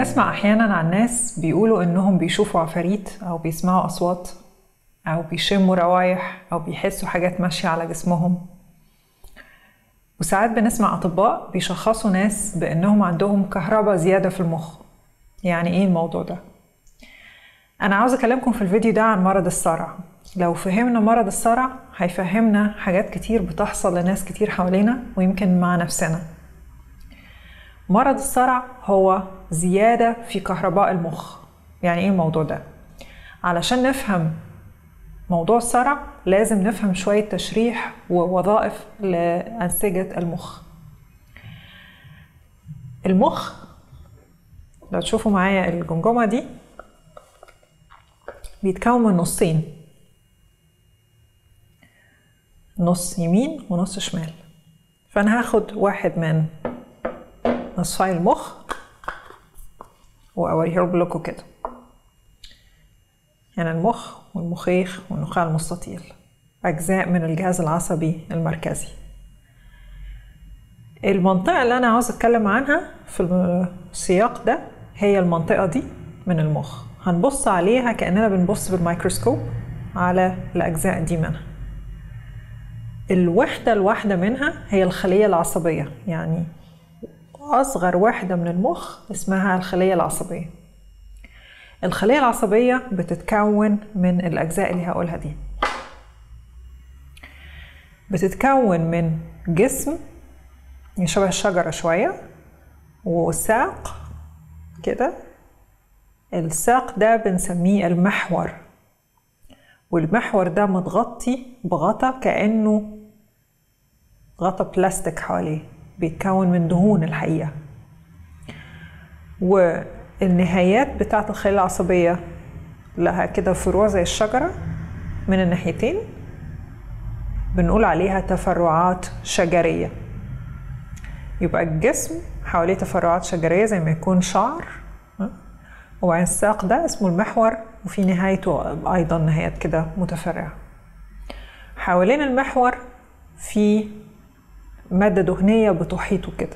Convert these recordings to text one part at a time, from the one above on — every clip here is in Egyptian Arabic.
بنسمع احيانا عن ناس بيقولوا انهم بيشوفوا عفاريت او بيسمعوا اصوات او بيشموا روايح او بيحسوا حاجات ماشيه على جسمهم وساعات بنسمع اطباء بيشخصوا ناس بانهم عندهم كهرباء زياده في المخ يعني ايه الموضوع ده انا عاوز اكلمكم في الفيديو ده عن مرض الصرع لو فهمنا مرض الصرع هيفهمنا حاجات كتير بتحصل لناس كتير حوالينا ويمكن مع نفسنا مرض الصرع هو زيادة في كهرباء المخ يعني ايه الموضوع ده علشان نفهم موضوع الصرع لازم نفهم شوية تشريح ووظائف لأنسجة المخ المخ لو تشوفوا معايا الجمجمة دي بيتكون من نصين نص يمين ونص شمال فأنا هاخد واحد من نصفي المخ وأوريه لكم كده هنا يعني المخ والمخيخ والنخاع المستطيل أجزاء من الجهاز العصبي المركزي المنطقة اللي أنا عاوز أتكلم عنها في السياق ده هي المنطقة دي من المخ هنبص عليها كأننا بنبص بالميكروسكوب على الأجزاء دي منها الوحدة الواحدة منها هي الخلية العصبية يعني أصغر وحدة من المخ اسمها الخلية العصبية الخلية العصبية بتتكون من الأجزاء اللي هقولها دي بتتكون من جسم شبه الشجرة شوية وساق كده الساق ده بنسميه المحور والمحور ده متغطي بغطا كأنه غطا بلاستيك حواليه بيتكون من دهون الحقيقة والنهايات بتاعة الخلية العصبية لها كده فروع زي الشجرة من الناحيتين بنقول عليها تفرعات شجرية يبقى الجسم حواليه تفرعات شجرية زي ما يكون شعر وبعدين الساق ده اسمه المحور وفي نهايته أيضا نهايات كده متفرعة حوالين المحور في مادة دهنية بتحيطه كده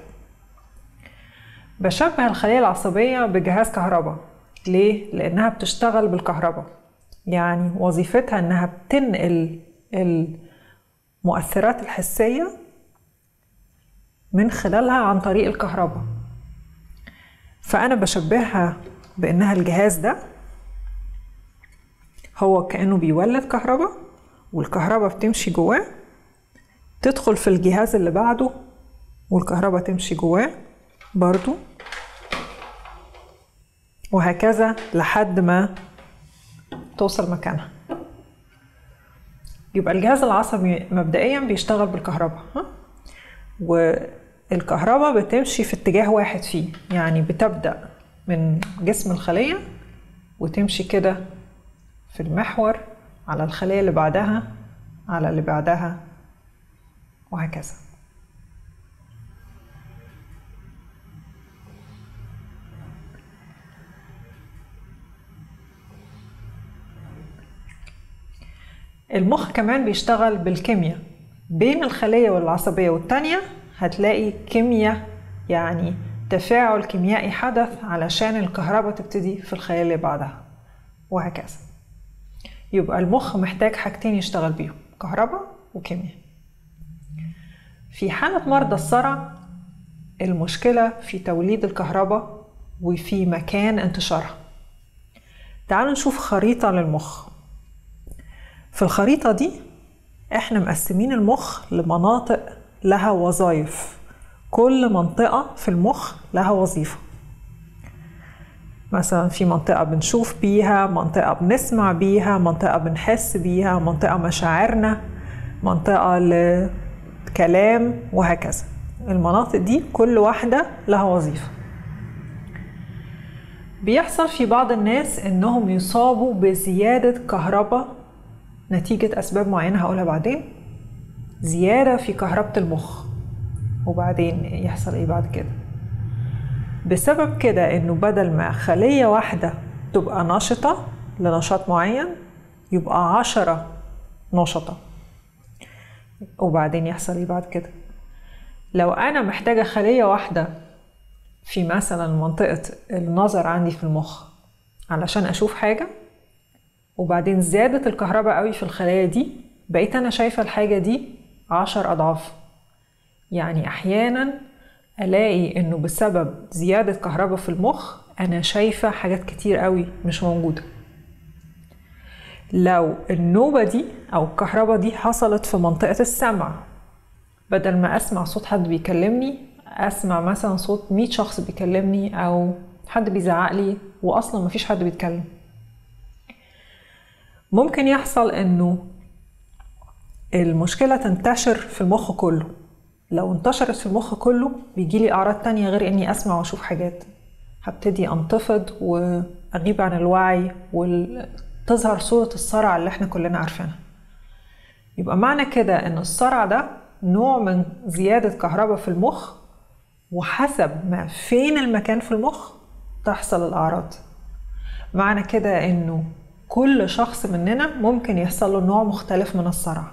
بشبه الخلية العصبية بجهاز كهرباء ليه؟ لأنها بتشتغل بالكهرباء يعني وظيفتها إنها بتنقل المؤثرات الحسية من خلالها عن طريق الكهرباء فأنا بشبهها بأنها الجهاز ده هو كأنه بيولد كهرباء والكهرباء بتمشي جواه تدخل في الجهاز اللي بعده والكهرباء تمشي جواه برضو وهكذا لحد ما توصل مكانها يبقى الجهاز العصبي مبدئيا بيشتغل بالكهرباء ها؟ والكهرباء بتمشي في اتجاه واحد فيه يعني بتبدأ من جسم الخلية وتمشي كده في المحور على الخلية اللي بعدها على اللي بعدها وهكذا المخ كمان بيشتغل بالكيمياء بين الخلية والعصبية والتانية هتلاقي كيمياء يعني تفاعل كيميائي حدث علشان الكهرباء تبتدي في الخلية اللي بعدها وهكذا يبقى المخ محتاج حاجتين يشتغل بيهم كهرباء وكيمياء في حالة مرضى الصرع المشكلة في توليد الكهرباء وفي مكان انتشارها تعالوا نشوف خريطة للمخ في الخريطة دي احنا مقسمين المخ لمناطق لها وظائف كل منطقة في المخ لها وظيفة مثلا في منطقة بنشوف بيها منطقة بنسمع بيها منطقة بنحس بيها منطقة مشاعرنا منطقة لكلام وهكذا المناطق دي كل واحدة لها وظيفة بيحصل في بعض الناس انهم يصابوا بزيادة كهرباء نتيجة أسباب معينة هقولها بعدين زيادة في كهربة المخ وبعدين يحصل ايه بعد كده بسبب كده انه بدل ما خلية واحدة تبقى نشطة لنشاط معين يبقى عشرة نشطة وبعدين يحصل ايه بعد كده لو انا محتاجة خلية واحدة في مثلا منطقة النظر عندي في المخ علشان أشوف حاجة وبعدين زادت الكهرباء قوي في الخلايا دي بقيت أنا شايفة الحاجة دي عشر أضعاف يعني أحيانا ألاقي إنه بسبب زيادة كهرباء في المخ أنا شايفة حاجات كتير قوي مش موجودة لو النوبة دي أو الكهرباء دي حصلت في منطقة السمع بدل ما أسمع صوت حد بيكلمني أسمع مثلا صوت مية شخص بيكلمني أو حد بيزعق لي وأصلا مفيش حد بيتكلم ممكن يحصل إنه المشكلة تنتشر في المخ كله لو انتشرت في المخ كله بيجيلي أعراض تانية غير إني أسمع وأشوف حاجات هبتدي أنتفض وأغيب عن الوعي وتظهر صورة الصرع اللي احنا كلنا عارفينها يبقى معنى كده إن الصرع ده نوع من زيادة كهرباء في المخ وحسب ما فين المكان في المخ تحصل الأعراض معنى كده إنه كل شخص مننا ممكن يحصل له نوع مختلف من الصرع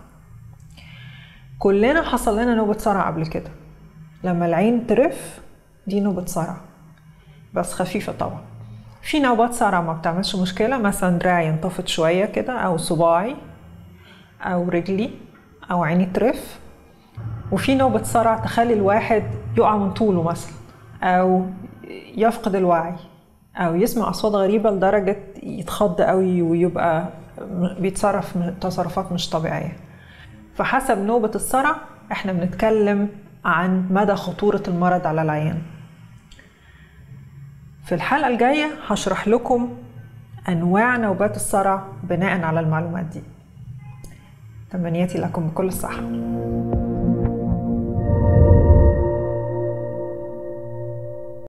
كلنا حصل لنا نوبة صرع قبل كده لما العين ترف دي نوبة صرع بس خفيفة طبعا في نوبات صرع ما بتعملش مشكلة مثلا دراعي ينتفض شوية كده أو صباعي أو رجلي أو عيني ترف وفي نوبة صرع تخلي الواحد يقع من طوله مثلا أو يفقد الوعي أو يسمع أصوات غريبة لدرجة يتخض قوي ويبقى بيتصرف تصرفات مش طبيعية فحسب نوبة الصرع احنا بنتكلم عن مدى خطورة المرض على العيان في الحلقة الجاية هشرح لكم أنواع نوبات الصرع بناء على المعلومات دي تمنياتي لكم بكل الصحة